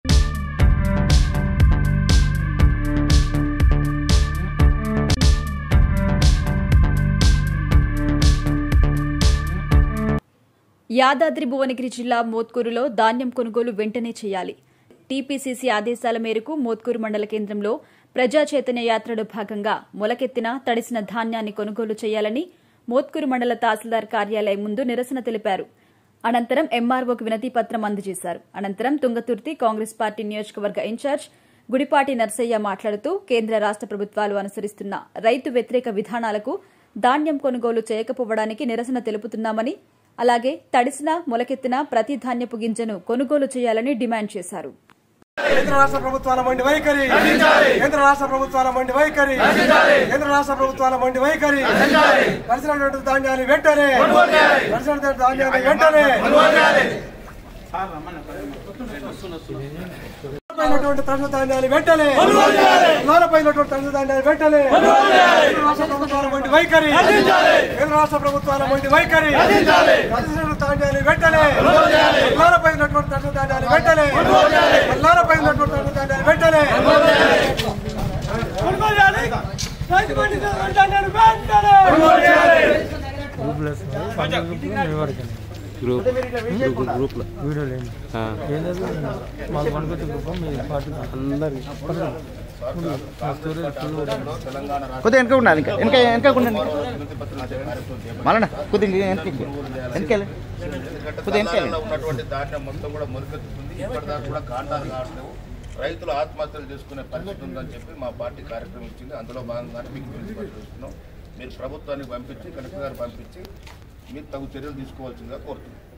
యాదాద్రి భువనగిరి జిల్లా మోత్కూరులో ధాన్యం కొనుగోలు వెంటనే చేయాలి టీపీసీసీ ఆదేశాల మేరకు మోత్కూరు మండల కేంద్రంలో ప్రజా చైతన్య యాత్రలో భాగంగా మొలకెత్తిన తడిసిన ధాన్యాన్ని కొనుగోలు చేయాలని మోత్కూరు మండల తహసీల్దార్ కార్యాలయం ముందు నిరసన తెలిపారు అనంతరం ఎంఆర్ఓకు వినతి పత్రం అందజేశారు అనంతరం తుంగతుర్తి కాంగ్రెస్ పార్టీ నియోజకవర్గ ఇన్ఛార్జ్ గుడిపాటి నర్సయ్య మాట్లాడుతూ కేంద్ర రాష్ట ప్రభుత్వాలు అనుసరిస్తున్న రైతు వ్యతిరేక విధానాలకు ధాన్యం కొనుగోలు చేయకపోవడానికి నిరసన తెలుపుతున్నామని అలాగే తడిసిన మొలకెత్తిన ప్రతి ధాన్యపు గింజను కొనుగోలు చేయాలని డిమాండ్ చేశారు కేంద్ర రాష్ట్ర ప్రభుత్వాల మండి వైఖరి కేంద్ర రాష్ట్ర ప్రభుత్వాల మండి వైఖరి కేంద్ర రాష్ట్ర ప్రభుత్వాల మండి వైఖరి కలిసినటువంటి ధాన్యాన్ని వెంటనే కలిసినటువంటి ధాన్యాన్ని వెంటనే పైనటువంటి తడిన ధాన్యాన్ని వెంటనే పైనటువంటి తడిన ధాన్యాన్ని వెంటనే కేంద్ర రాష్ట్ర ప్రభుత్వాల మండి వైఖరి కేంద్ర రాష్ట్ర ప్రభుత్వాల మండి వైఖరి కలిసినటువంటి ధాన్యాన్ని వెంటనే పైనటువంటి తడిన ధాన్యాన్ని వెంటనే పైనటువంటి తడిన ధాన్యాన్ని వెంటనే గ్రూప్ గ్రూప్ లో వీడియో లేదు ఏంటది మాకు పనికొచ్చే గొప్ప మీ పార్టీ అందరికి కొద్దిగా వెనక ఉండాలి ఇంకా వెనక వెనక ఉండండి మళ్ళా కొద్దిగా వెనక వెనకాలి కొద్దిగా వెనకాలి తెలంగాణలో ఉన్నటువంటి ధాన్యం మొత్తం కూడా మొలకెత్తుతుంది ఇప్పటిదాకా కూడా కాంటాలు కావట్లేవు రైతులు ఆత్మహత్యలు చేసుకునే పరిస్థితి ఉందని చెప్పి మా పార్టీ కార్యక్రమం ఇచ్చింది అందులో భాగంగానే మీకు తెలియపరుస్తున్నాం మీరు ప్రభుత్వానికి పంపించి కలెక్టర్ గారు పంపించి మీరు తగు చర్యలు తీసుకోవాల్సిందిగా కోరుతున్నాం